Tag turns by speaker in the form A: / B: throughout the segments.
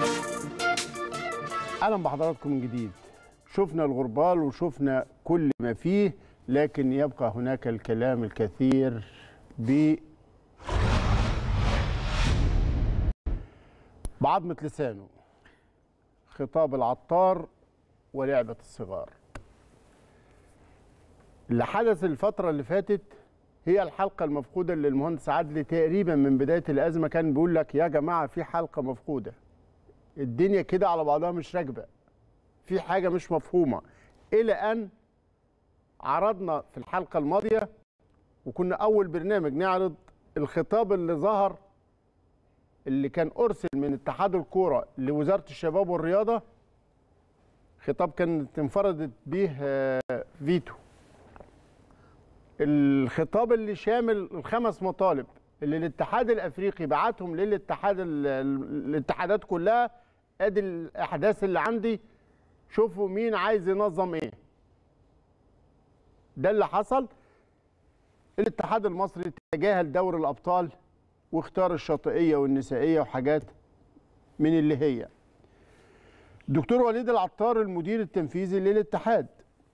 A: اهلا بحضراتكم من جديد شفنا الغربال وشفنا كل ما فيه لكن يبقى هناك الكلام الكثير ب بعظمة لسانه خطاب العطار ولعبة الصغار اللي حدث الفترة اللي فاتت هي الحلقة المفقودة اللي المهندس عدلي تقريبا من بداية الأزمة كان بيقول لك يا جماعة في حلقة مفقودة الدنيا كده على بعضها مش راكبة في حاجة مش مفهومة إلى أن عرضنا في الحلقة الماضية وكنا أول برنامج نعرض الخطاب اللي ظهر اللي كان أرسل من اتحاد الكورة لوزارة الشباب والرياضة خطاب كانت انفردت به آه، فيتو الخطاب اللي شامل الخمس مطالب اللي الاتحاد الافريقي بعتهم للاتحاد ال- ال- الاتحادات كلها ادي الاحداث اللي عندي شوفوا مين عايز ينظم ايه ده اللي حصل الاتحاد المصري تجاهل دوري الابطال واختار الشاطئيه والنسائيه وحاجات من اللي هي دكتور وليد العطار المدير التنفيذي للاتحاد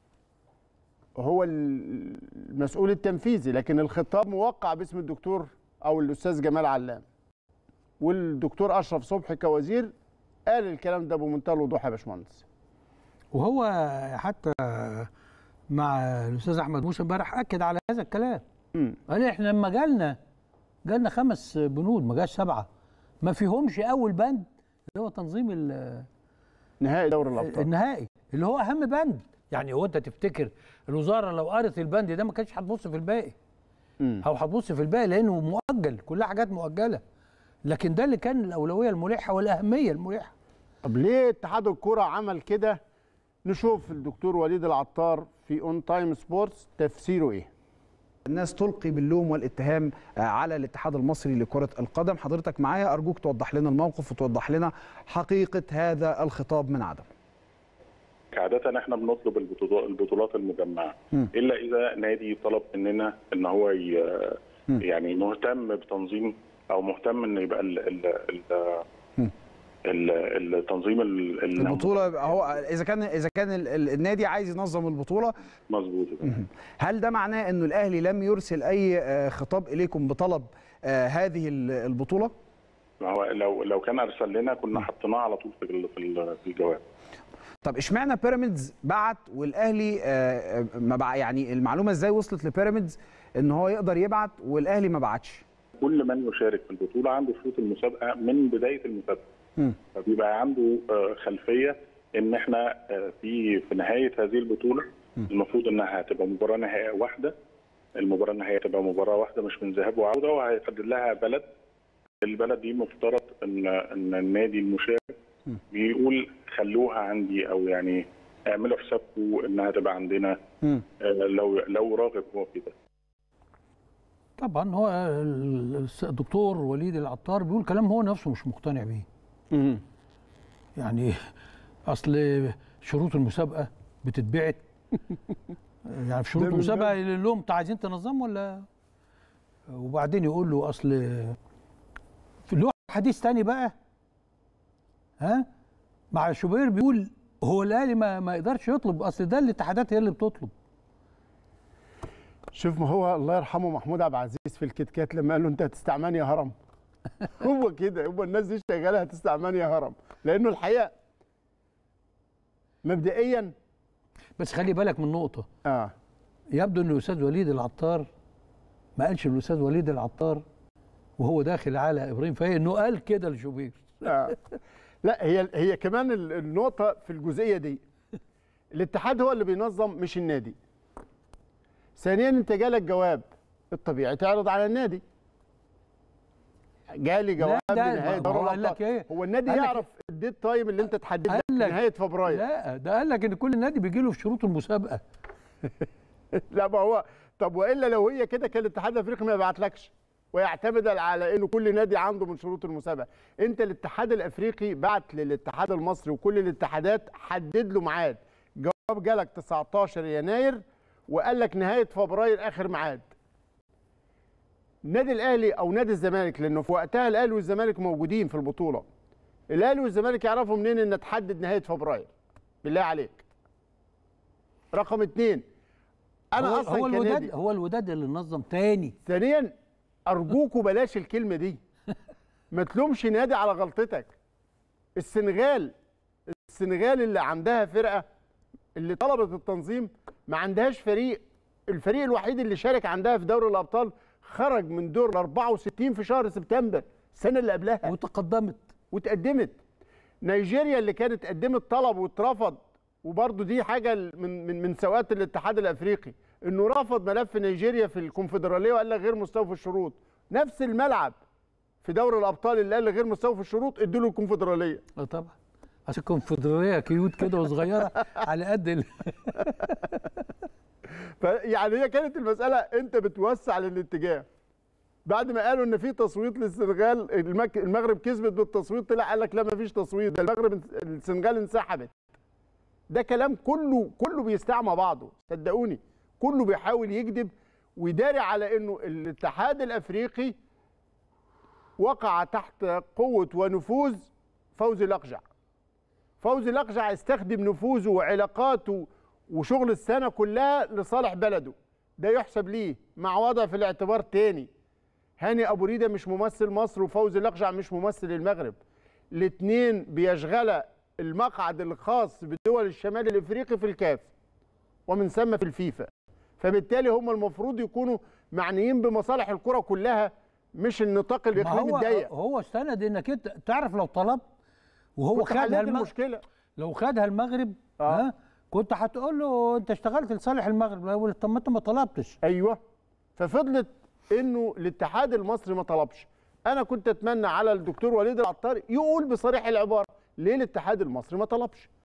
A: هو المسؤول التنفيذي لكن الخطاب موقع باسم الدكتور او الاستاذ جمال علام والدكتور اشرف صبحي كوزير قال الكلام ده بمنتهى الوضوح يا باشمهندس
B: وهو حتى مع الاستاذ احمد موسى امبارح اكد على هذا الكلام
A: مم.
B: قال احنا لما جالنا جالنا خمس بنود ما جاش سبعه ما فيهمش اول بند اللي هو تنظيم ال-
A: نهائي دوري الابطال
B: النهائي اللي هو اهم بند يعني هو انت تفتكر الوزاره لو قرت البند ده ما كانتش هتبص في الباقي
A: مم.
B: او هتبص في الباقي لانه مؤجل كلها حاجات مؤجله لكن ده اللي كان الاولويه الملحه والاهميه الملحه
A: طب ليه اتحاد الكرة عمل كده نشوف الدكتور وليد العطار في اون تايم سبورتس تفسيره ايه
C: الناس تلقي باللوم والاتهام آه، على الاتحاد المصري لكرة القدم حضرتك معايا أرجوك توضح لنا الموقف وتوضح لنا حقيقة هذا الخطاب من عدم
D: عادة احنا بنطلب البطولات البطولات المجمعة
C: مم.
D: الا اذا نادي طلب مننا ان هو ي-
C: مم.
D: يعني مهتم بتنظيم او مهتم ان يبقى ال ال ال
C: مم.
D: ال- التنظيم ال- ال-
C: البطولة يبقى هو إذا كان إذا كان ال- ال- النادي عايز ينظم البطولة
D: مظبوط
C: هل ده معناه إنه الأهلي لم يرسل أي آه، خطاب إليكم بطلب آه، هذه ال- البطولة؟
D: ما هو لو لو كان ارسل لنا كنا حطيناه على طول في ال- في ال- في الجواب
C: طب اشمعنى بيراميدز بعت والاهلي آه، آه، ما بع... يعني المعلومه ازاي وصلت لبيراميدز ان هو يقدر يبعت والاهلي ما بعتش
D: كل من يشارك في البطولة عنده شروط المسابقة من بداية المسابقة
C: مم.
D: فبيبقى عنده آه، خلفية ان احنا آه، في في نهاية هذه البطولة المفروض انها هتبقى مباراة نهائية واحدة المباراة النهائية تبقى مباراة واحدة مش من ذهاب وعودة وهيحدد لها بلد البلد دي مفترض ان ان النادي المشارك بيقول خلوها عندي او يعني اعملوا حسابكم انها تبقى عندنا
C: مم.
D: آه، لو لو راغب هو في ده
B: طبعا هو ال- الدكتور وليد العطار بيقول كلام هو نفسه مش مقتنع بيه
A: مم.
B: يعني اصل شروط المسابقه بتتبعت يعني في شروط
A: ده من
B: المسابقه يقول لهم انتوا عايزين تنظموا ولا وبعدين يقول له اصل في له حديث تاني بقى ها مع شوبير بيقول هو الاهلي ما, ما يقدرش يطلب اصل ده الاتحادات هي اللي بتطلب
A: شوف ما هو الله يرحمه محمود عبد العزيز في الكتكات لما قال له انت هتستعماني يا هرم هو كده هو الناس دي شغاله هتستعماني يا هرم لانه الحقيقه مبدئيا
B: بس خلي بالك من نقطه
A: اه
B: يبدو ان الاستاذ وليد العطار ما قالش الاستاذ وليد العطار وهو داخل على ابراهيم فايق انه قال كده لشوبير
A: آه. لا هي هي كمان ال- النقطة في الجزئية دي الاتحاد هو اللي بينظم مش النادي. ثانيا انت جالك جواب الطبيعي تعرض على النادي. جالي جواب
B: ده
A: بنهاية
B: ما
A: دوري
B: هو قال
A: الأبطال.
B: لك إيه؟
A: هو النادي
B: قال لك
A: يعرف الديت تايم اللي انت تحدد لك
B: قال لك-
A: نهاية فبراير.
B: لا ده قال لك ان كل نادي بيجي له في شروط المسابقه
A: لا ما هو طب والا لو هي كده كان الاتحاد الافريقي ما يبعتلكش ويعتمد على انه كل نادي عنده من شروط المسابقه انت الاتحاد الافريقي بعت للاتحاد المصري وكل الاتحادات حدد له ميعاد جواب جالك 19 يناير وقال لك نهايه فبراير اخر ميعاد نادي الاهلي او نادي الزمالك لانه في وقتها الاهلي والزمالك موجودين في البطوله الاهلي والزمالك يعرفوا منين ان تحدد نهايه فبراير بالله عليك رقم اتنين انا
B: هو,
A: اصلا
B: هو الوداد
A: كنادي
B: هو الوداد اللي نظم تاني
A: ثانيا ارجوكوا بلاش الكلمه دي ما تلومش نادي على غلطتك السنغال السنغال اللي عندها فرقه اللي طلبت التنظيم ما عندهاش فريق الفريق الوحيد اللي شارك عندها في دوري الابطال خرج من دور ال 64 في شهر سبتمبر السنه اللي قبلها
B: وتقدمت
A: وتقدمت نيجيريا اللي كانت قدمت طلب واترفض وبرضه دي حاجه من من من سوءات الاتحاد الافريقي انه رفض ملف نيجيريا في الكونفدراليه وقال لك غير مستوفي الشروط نفس الملعب في دوري الابطال اللي قال لك غير مستوفي الشروط ادوا له الكونفدراليه
B: اه طبعا عشان الكونفدراليه كيوت كده وصغيره على قد ال...
A: فيعني هي كانت المساله انت بتوسع للاتجاه بعد ما قالوا ان في تصويت للسنغال المك- المغرب كسبت بالتصويت طلع قال لك لا ما فيش تصويت ده المغرب السنغال انسحبت ده كلام كله كله بيستعمى بعضه صدقوني كله بيحاول يكذب ويداري على انه الاتحاد الافريقي وقع تحت قوه ونفوذ فوزي الاقجع فوزي الاقجع استخدم نفوذه وعلاقاته وشغل السنه كلها لصالح بلده ده يحسب ليه مع وضع في الاعتبار تاني هاني ابو ريده مش ممثل مصر وفوزي الاقجع مش ممثل المغرب الاثنين بيشغل المقعد الخاص بدول الشمال الافريقي في الكاف ومن ثم في الفيفا فبالتالي هم المفروض يكونوا معنيين بمصالح الكره كلها مش النطاق
B: ما
A: الاقليمي
B: هو
A: الضيق
B: هو استند انك انت تعرف لو طلب وهو
A: كنت
B: خدها
A: حليت
B: المغرب
A: المشكله
B: لو خدها المغرب
A: آه.
B: ها كنت هتقول له انت اشتغلت لصالح المغرب لا يقول طب ما انت ما طلبتش
A: ايوه ففضلت انه الاتحاد المصري ما طلبش انا كنت اتمنى على الدكتور وليد العطار يقول بصريح العباره ليه الاتحاد المصري ما طلبش